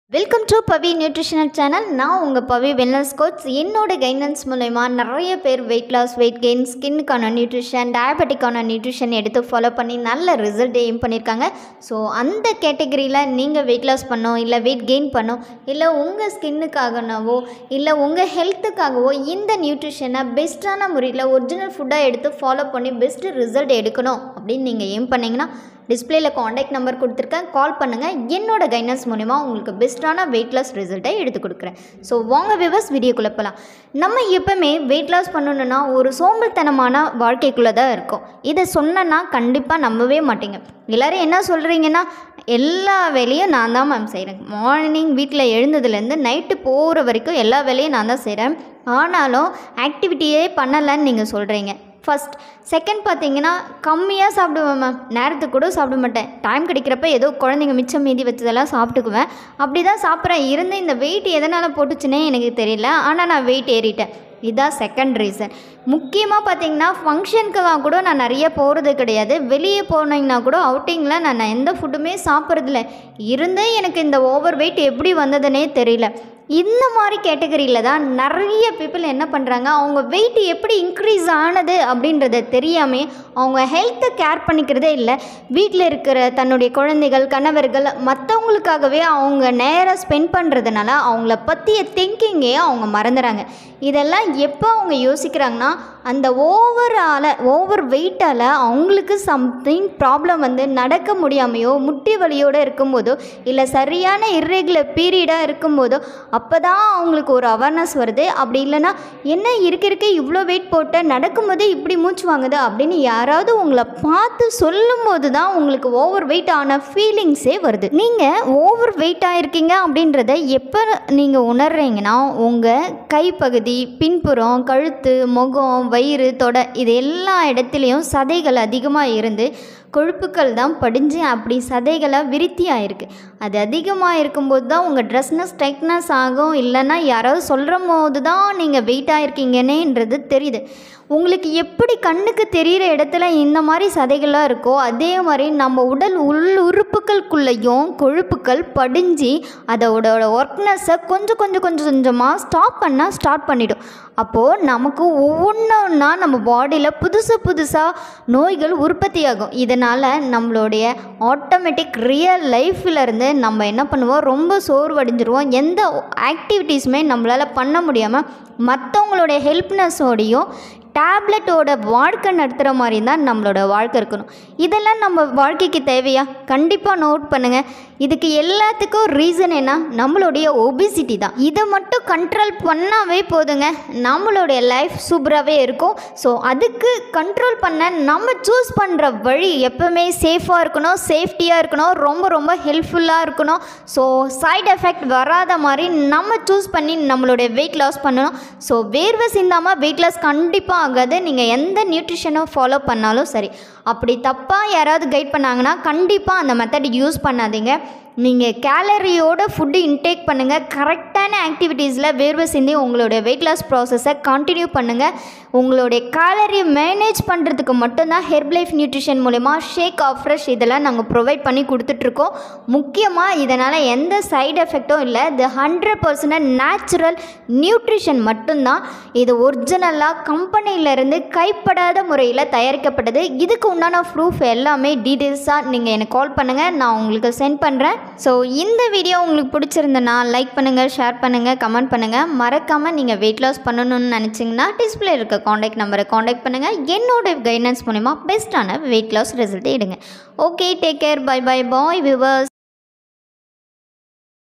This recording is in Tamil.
welcome to Pavi nutritional channel நான் உங்கள் பவி வெல்னஸ் கோச் என்னோட கைடன்ஸ் மூலயமா நிறைய பேர் வெயிட் லாஸ் வெயிட் கெயின் ஸ்கின்னுக்கான நியூட்ரிஷன் டயபெட்டிக்கான நியூட்ரிஷன் எடுத்து ஃபாலோ பண்ணி நல்ல ரிசல்ட் எய்ம் பண்ணியிருக்காங்க ஸோ அந்த கேட்டகரியில் நீங்கள் வெயிட் லாஸ் பண்ணோம் இல்லை வெயிட் கெயின் பண்ணோம் இல்லை உங்கள் ஸ்கின்னுக்காகனவோ இல்லை உங்கள் ஹெல்த்துக்காகவோ இந்த நியூட்ரிஷனை பெஸ்ட்டான முறையில் ஒரிஜினல் ஃபுட்டாக எடுத்து ஃபாலோ பண்ணி பெஸ்ட்டு ரிசல்ட் எடுக்கணும் அப்படின்னு நீங்கள் எய்ம் பண்ணிங்கன்னா டிஸ்பிளேயில் காண்டாக்ட் நம்பர் கொடுத்துருக்கேன் கால் பண்ணுங்கள் என்னோட கைடன்ஸ் மூலிமா உங்களுக்கு பெஸ்ட்டான வெயிட் லாஸ் ரிசல்ட்டை எடுத்து கொடுக்குறேன் ஸோ வாங்க விவஸ் வீடியோக்குள்ளே போகலாம் நம்ம எப்பவுமே வெயிட் லாஸ் பண்ணணுன்னா ஒரு சோம்பல்தனமான வாழ்க்கைக்குள்ளே தான் இருக்கும் இதை சொன்னேன்னா கண்டிப்பாக நம்பவே மாட்டீங்க எல்லோரும் என்ன சொல்கிறீங்கன்னா எல்லா வேலையும் நான் தான் மேம் செய்கிறேன் மார்னிங் வீட்டில் எழுந்ததுலேருந்து நைட்டு போகிற வரைக்கும் எல்லா வேலையும் நான் தான் செய்கிறேன் ஆனாலும் ஆக்டிவிட்டியே பண்ணலைன்னு நீங்கள் சொல்கிறீங்க ஃபஸ்ட் செகண்ட் பார்த்தீங்கன்னா கம்மியாக சாப்பிடுவேன் மேம் நேரத்துக்கு கூட சாப்பிட மாட்டேன் டைம் கிடைக்கிறப்ப ஏதோ குழந்தைங்க மிச்சம் மீதி வச்சதெல்லாம் சாப்பிட்டுக்குவேன் அப்படி தான் சாப்பிட்றேன் இருந்து இந்த வெயிட் எதனால் போட்டுச்சுன்னே எனக்கு தெரியல ஆனால் நான் வெயிட் ஏறிட்டேன் இதான் செகண்ட் ரீசன் முக்கியமாக பார்த்தீங்கன்னா ஃபங்க்ஷனுக்கெல்லாம் கூட நான் நிறைய போகிறது கிடையாது வெளியே போனீங்கன்னா கூட அவுட்டிங்கில் நான் எந்த ஃபுட்டுமே சாப்பிட்றதில்ல இருந்தே எனக்கு இந்த ஓவர் வெயிட் எப்படி வந்ததுன்னே தெரியல இந்த மாதிரி கேட்டகரியில் தான் நிறைய பீப்புள் என்ன பண்ணுறாங்க அவங்க வெயிட் எப்படி இன்க்ரீஸ் ஆனது அப்படின்றத தெரியாமல் அவங்க ஹெல்த்தை கேர் பண்ணிக்கிறதே இல்லை வீட்டில் இருக்கிற தன்னுடைய குழந்தைகள் கணவர்கள் மற்றவங்களுக்காகவே அவங்க நேராக ஸ்பெண்ட் பண்ணுறதுனால அவங்கள பற்றிய திங்கிங்கே அவங்க மறந்துறாங்க இதெல்லாம் எப்போ அவங்க யோசிக்கிறாங்கன்னா அந்த ஓவரால் ஓவர் வெயிட்டால் அவங்களுக்கு சம்திங் ப்ராப்ளம் வந்து நடக்க முடியாமையோ முட்டி வலியோடு இருக்கும்போதோ இல்லை சரியான இர்ரெகுலர் பீரியடாக இருக்கும்போதோ அப்போ தான் அவங்களுக்கு ஒரு அவேர்னஸ் வருது அப்படி இல்லைன்னா என்ன இருக்க இருக்க இவ்வளோ வெயிட் போட்ட நடக்கும்போதே இப்படி மூச்சு வாங்குது அப்படின்னு யாராவது உங்களை பார்த்து சொல்லும்போது தான் உங்களுக்கு ஓவர் வெயிட் ஆன ஃபீலிங்ஸே வருது நீங்கள் ஓவர் வெயிட் ஆகிருக்கீங்க அப்படின்றத எப்போ நீங்கள் உணர்றீங்கன்னா உங்கள் கைப்பகுதி பின்புறம் கழுத்து முகம் வயிறு தொடை இது எல்லா இடத்துலையும் சதைகள் அதிகமாக இருந்து கொழுப்புக்கள் தான் படிஞ்சு அப்படி சதைகளாக விருத்தி ஆயிருக்கு அது அதிகமாக இருக்கும்போது தான் உங்கள் ட்ரெஸ்னஸ் டைட்னஸ் ஆகும் இல்லைன்னா யாராவது சொல்கிற போது தான் நீங்கள் வெயிட் ஆகிருக்கீங்கன்னேன்றது தெரியுது உங்களுக்கு எப்படி கண்ணுக்கு தெரிகிற இடத்துல இந்த மாதிரி சதைகள்லாம் இருக்கோ அதே மாதிரி நம்ம உடல் உள் உறுப்புகளுக்குள்ளேயும் கொழுப்புக்கள் படிஞ்சு அதோட ஒர்க்னஸை கொஞ்சம் கொஞ்சம் கொஞ்சம் கொஞ்சமாக ஸ்டாப் பண்ண ஸ்டார்ட் பண்ணிடும் அப்போது நமக்கு ஒவ்வொன்றா நம்ம பாடியில் புதுசு புதுசாக நோய்கள் உற்பத்தி ஆகும் இதனால் நம்மளுடைய ஆட்டோமேட்டிக் ரியல் லைஃப்லேருந்து நம்ம என்ன பண்ணுவோம் ரொம்ப சோர்வடைஞ்சிருவோம் எந்த ஆக்டிவிட்டீஸுமே நம்மளால் பண்ண முடியாமல் மற்றவங்களுடைய ஹெல்ப்னஸோடையும் டேப்லெட்டோட வாழ்க்கை நடத்துகிற மாதிரி தான் நம்மளோட வாழ்க்கை இருக்கணும் இதெல்லாம் நம்ம வாழ்க்கைக்கு தேவையா கண்டிப்பாக நோட் பண்ணுங்கள் இதுக்கு எல்லாத்துக்கும் ரீசன் என்ன நம்மளுடைய ஒபிசிட்டி தான் இதை மட்டும் கண்ட்ரோல் பண்ணாவே போதுங்க நம்மளுடைய லைஃப் சூப்பராகவே இருக்கும் ஸோ அதுக்கு கண்ட்ரோல் பண்ண நம்ம சூஸ் பண்ணுற வழி எப்பவுமே சேஃபாக இருக்கணும் சேஃப்டியாக இருக்கணும் ரொம்ப ரொம்ப ஹெல்ப்ஃபுல்லாக இருக்கணும் ஸோ சைட் எஃபெக்ட் வராத மாதிரி நம்ம சூஸ் பண்ணி நம்மளுடைய வெயிட் லாஸ் பண்ணணும் ஸோ வேர்வை சிந்தாமல் வெயிட் லாஸ் கண்டிப்பாக ஆகாது நீங்கள் எந்த நியூட்ரிஷனை ஃபாலோ பண்ணாலும் சரி அப்படி தப்பாக யாராவது கைட் பண்ணாங்கன்னா கண்டிப்பாக அந்த மெத்தட் யூஸ் பண்ணாதீங்க நீங்கள் கேலரியோட ஃபுட்டு இன்டேக் பண்ணுங்கள் கரெக்டான ஆக்டிவிட்டீஸில் வேர்வை சிந்தி உங்களுடைய வெயிட் லாஸ் ப்ராசஸை கண்டினியூ பண்ணுங்கள் உங்களுடைய கேலரி மேனேஜ் பண்ணுறதுக்கு மட்டும்தான் ஹெர்ப் லைஃப் நியூட்ரிஷன் மூலிமா ஷேக் ஆஃப் ஃப்ரெஷ் இதெல்லாம் நாங்கள் ப்ரொவைட் பண்ணி கொடுத்துட்ருக்கோம் முக்கியமாக இதனால் எந்த சைடு எஃபெக்டும் இல்லை இது ஹண்ட்ரட் பர்சன்ட் நேச்சுரல் நியூட்ரிஷன் மட்டும்தான் இது ஒரிஜினலாக கம்பெனியிலேருந்து கைப்படாத முறையில் தயாரிக்கப்பட்டது இதுக்கு உண்டான ப்ரூஃப் எல்லாமே டீட்டெயில்ஸாக நீங்கள் எனக்கு கால் பண்ணுங்கள் நான் உங்களுக்கு சென்ட் பண்ணுறேன் ஸோ இந்த வீடியோ உங்களுக்கு பிடிச்சிருந்தனா லைக் பண்ணுங்கள் ஷேர் பண்ணுங்கள் கமெண்ட் பண்ணுங்கள் மறக்காமல் நீங்கள் வெயிட் லாஸ் பண்ணணும்னு நினச்சிங்கன்னா டிஸ்பிளே இருக்க காண்டாக்ட் நம்பரை காண்டாக்ட் பண்ணுங்கள் என்னோட கைடன்ஸ் மூலிமா பெஸ்ட்டான வெயிட் லாஸ் ரிசல்ட்டை எடுங்க okay take care bye bye bye viewers